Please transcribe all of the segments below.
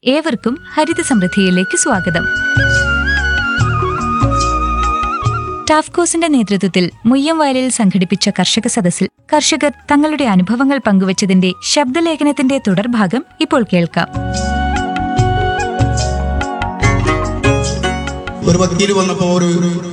ഏവർക്കും ഹരിത സമൃദ്ധിയിലേക്ക് സ്വാഗതം ടാഫ്കോസിന്റെ നേതൃത്വത്തിൽ മുയ്യംവയലിൽ സംഘടിപ്പിച്ച കർഷക സദസ്സിൽ കർഷകർ തങ്ങളുടെ അനുഭവങ്ങൾ പങ്കുവച്ചതിന്റെ ശബ്ദലേഖനത്തിന്റെ തുടർഭാഗം ഇപ്പോൾ കേൾക്കാം ഒരു വക്കീൽ വന്നപ്പോ ഒരു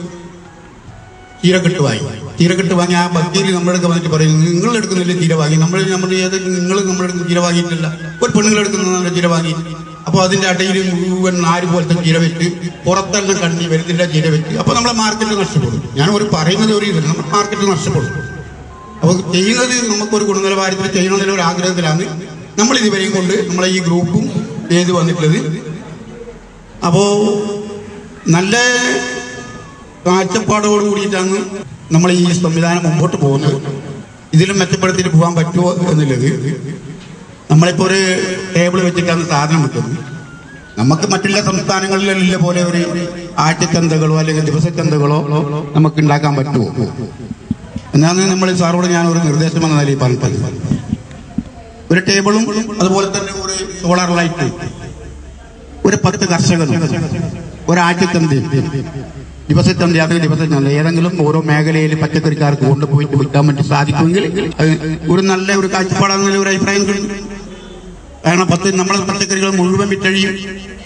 തീരക്കെട്ട് വാങ്ങി തീരക്കെട്ട് വാങ്ങി ആ വക്കീൽ നമ്മുടെ അടുത്ത് വന്നിട്ട് പറയും നിങ്ങൾ എടുക്കുന്നില്ല തീര വാങ്ങി നമ്മൾ നമ്മൾ ഏത് നിങ്ങൾ നമ്മുടെ അടുത്ത് തീര വാങ്ങിയിട്ടില്ല ഒരു പെണ്ണുങ്ങൾ എടുക്കുന്ന തീര വാങ്ങി അപ്പോൾ അതിന്റെ അടയിൽ മുഴുവൻ നാല് പോലത്തെ ചീര വെച്ച് പുറത്തെല്ലാം കണ്ണി വരുന്നില്ല ചീര വെച്ച് അപ്പോൾ നമ്മളെ മാർക്കറ്റ് നഷ്ടപ്പെടും ഞാൻ ഒരു പറയുന്നത് ഒരു ഇതില്ല നമ്മുടെ മാർക്കറ്റ് നഷ്ടപ്പെടും അപ്പോൾ ചെയ്യുന്നത് നമുക്കൊരു ഗുണനിലവാരത്തിൽ ചെയ്യണമെന്നുള്ള ഒരു ആഗ്രഹത്തിലാണ് നമ്മൾ ഇതുവരെയും കൊണ്ട് നമ്മളെ ഈ ഗ്രൂപ്പും ചെയ്ത് വന്നിട്ടുള്ളത് അപ്പോ നല്ല കാഴ്ചപ്പാടോട് കൂടിയിട്ടാണ് നമ്മൾ ഈ സംവിധാനം മുമ്പോട്ട് പോകുന്നത് ഇതിലും മെച്ചപ്പെടുത്തിയിട്ട് പോകാൻ പറ്റുമോ എന്നുള്ളത് നമ്മളിപ്പോൾ ഒരു ടേബിൾ വെച്ചിട്ടാണ് സാധനം വെക്കുന്നത് നമുക്ക് മറ്റുള്ള സംസ്ഥാനങ്ങളിലുള്ള പോലെ ഒരു ആഴ്ചച്ചന്തകളോ അല്ലെങ്കിൽ ദിവസച്ചന്തകളോ നമുക്ക് ഉണ്ടാക്കാൻ പറ്റുമോ എന്നാണ് നമ്മൾ സാറോട് ഞാൻ ഒരു നിർദ്ദേശം എന്ന നിലയിൽ പറഞ്ഞത് ഒരു ടേബിളും അതുപോലെ തന്നെ ഒരു സോളാർ ലൈറ്റ് ഒരു പത്ത് കർഷകരും ഒരാഴ്ചച്ചന്തി ദിവസച്ചന്തി അത് ദിവസച്ചന്തി ഏതെങ്കിലും ഓരോ മേഖലയിൽ പച്ചക്കറിക്കാർക്ക് കൊണ്ടുപോയിട്ട് വിൽക്കാൻ വേണ്ടി സാധിക്കുമെങ്കിൽ അത് ഒരു നല്ല ഒരു കാഴ്ചപ്പാടാണെന്നുള്ള ഒരു അഭിപ്രായം കിട്ടും കാരണം പത്ത് നമ്മളെ പച്ചക്കറികൾ മുഴുവൻ വിറ്റഴിയും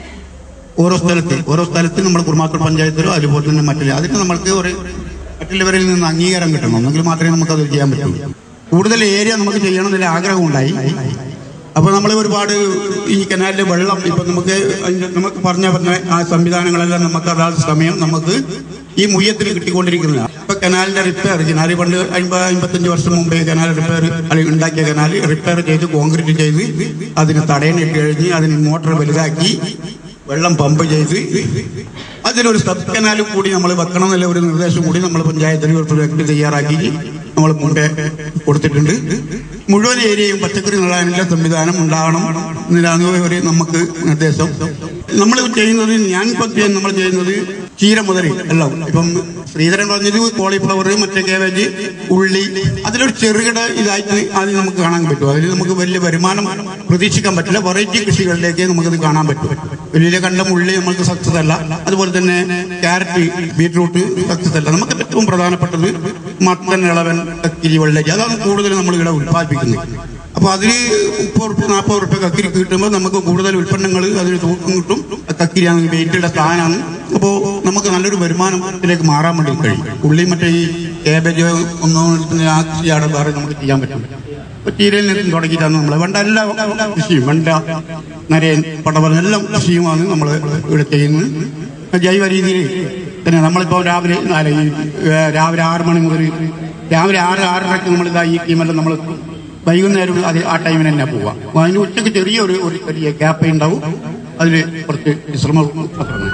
ഓരോ സ്ഥലത്ത് ഓരോ സ്ഥലത്ത് നമ്മൾ കുറുമാത്തൂർ പഞ്ചായത്തിലോ അതുപോലെ തന്നെ മറ്റുള്ള അതിന് നമ്മൾക്ക് ഒരു മറ്റുള്ളവരിൽ നിന്ന് അംഗീകാരം കിട്ടണം എന്നെങ്കിൽ മാത്രമേ നമുക്ക് അത് ചെയ്യാൻ പറ്റൂ കൂടുതൽ ഏരിയ നമുക്ക് ചെയ്യണമെന്നുള്ള ആഗ്രഹമുണ്ടായി അപ്പോൾ നമ്മൾ ഒരുപാട് ഈ കനാലിലെ വെള്ളം ഇപ്പം നമുക്ക് അതിന്റെ നമുക്ക് പറഞ്ഞ പറഞ്ഞ ആ സംവിധാനങ്ങളെല്ലാം നമുക്ക് അതാത് സമയം നമുക്ക് ഈ മുയ്യത്തിൽ കിട്ടിക്കൊണ്ടിരിക്കുന്നതാണ് ഇപ്പൊ കനാലിന്റെ റിപ്പയർ കനാല് പണ്ട് അമ്പത് അമ്പത്തഞ്ച് വർഷം മുമ്പേ കനാൽ റിപ്പയർ അല്ലെങ്കിൽ ഉണ്ടാക്കിയ കനാൽ റിപ്പയർ ചെയ്ത് കോൺക്രീറ്റ് ചെയ്ത് അതിന് തടയണിട്ട് കഴിഞ്ഞ് അതിന് മോട്ടോർ വലുതാക്കി വെള്ളം പമ്പ് ചെയ്ത് അതിലൊരു സബ് കനാലും കൂടി നമ്മൾ വെക്കണം എന്നുള്ള ഒരു നിർദ്ദേശം കൂടി നമ്മൾ പഞ്ചായത്തിന് ഒരു പ്രൊജക്ട് തയ്യാറാക്കി നമ്മൾ മുമ്പേ കൊടുത്തിട്ടുണ്ട് മുഴുവൻ ഏരിയയും പച്ചക്കറി നടാനുള്ള സംവിധാനം ഉണ്ടാവണം എന്നതാണ് ഒരു നമുക്ക് നിർദ്ദേശം നമ്മൾ ചെയ്യുന്നത് ഞാൻ ഇപ്പം ചെയ്യുന്ന- നമ്മൾ ചെയ്യുന്നത് ചീര മുതൽ എല്ലാം ഇപ്പം ശ്രീധരൻ പറഞ്ഞത് കോളിഫ്ലവർ മറ്റേ കേബേജ് ഉള്ളി അതിലൊരു ചെറുകിട ഇതായിട്ട് ആദ്യം നമുക്ക് കാണാൻ പറ്റും അതിൽ നമുക്ക് വലിയ വരുമാനം പ്രതീക്ഷിക്കാൻ പറ്റില്ല വെറൈറ്റി കൃഷികളിലേക്ക് നമുക്കത് കാണാൻ പറ്റും വലിയ കണ്ടം ഉള്ളി നമുക്ക് സക്സസ് അല്ല അതുപോലെ തന്നെ ക്യാരറ്റ് ബീട്രൂട്ട് സക്സസ് അല്ല നമുക്ക് ഏറ്റവും പ്രധാനപ്പെട്ടത് മത്തൻ ഇളവൻ കക്കിരി വെള്ളരി അതാണ് കൂടുതൽ നമ്മൾ ഇവിടെ ഉത്പാദിപ്പിക്കുന്നത് അപ്പൊ അതിന് മുപ്പത് റുപ്യ നാൽപ്പത് റുപ്യ കക്കിരി കിട്ടുമ്പോൾ നമുക്ക് കൂടുതൽ ഉൽപ്പന്നങ്ങൾ അതിന് തൂക്കം കിട്ടും കക്കിരിയാണ് വെയിറ്റുള്ള സാധനമാണ് അപ്പോൾ നമുക്ക് നല്ലൊരു വരുമാനത്തിലേക്ക് മാറാൻ വേണ്ടി കഴിയും ഉള്ളി മറ്റേ ഈ കേബേജ് ഒന്നും ആ കൃഷിയാണ് വേറെ നമുക്ക് ചെയ്യാൻ പറ്റും ഇപ്പൊ ചീരയിൽ നിന്നും തുടങ്ങിയിട്ടാണ് നമ്മൾ വേണ്ട എല്ലാ കൃഷിയും വെണ്ട നരയൻ പടവലം എല്ലാം കൃഷിയുമാണ് നമ്മൾ ഇവിടെ ചെയ്യുന്നത് ജൈവ രീതിയിൽ തന്നെ നമ്മളിപ്പോൾ രാവിലെ അല്ല, ഈ ഏ, രാവിലെ ആറ് മണി മുതൽ രാവിലെ ആറ് ആറരക്ക് നമ്മൾ ഇതാ ഈ ടീമെല്ലാം നമ്മൾ വൈകുന്നേരം അത് ആ ടൈമിന് തന്നെ പോവാം അപ്പൊ അതിന് ഉച്ചയ്ക്ക് ചെറിയ ഒരു ഒരു ചെറിയ ഗ്യാപ്പ് ഉണ്ടാവും അതിൽ കുറച്ച് വിശ്രമം മാത്രമേ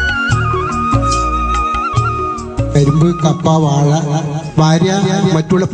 കരിമ്പ് കപ്പ വാഴ ഭാര്യ മറ്റുള്ള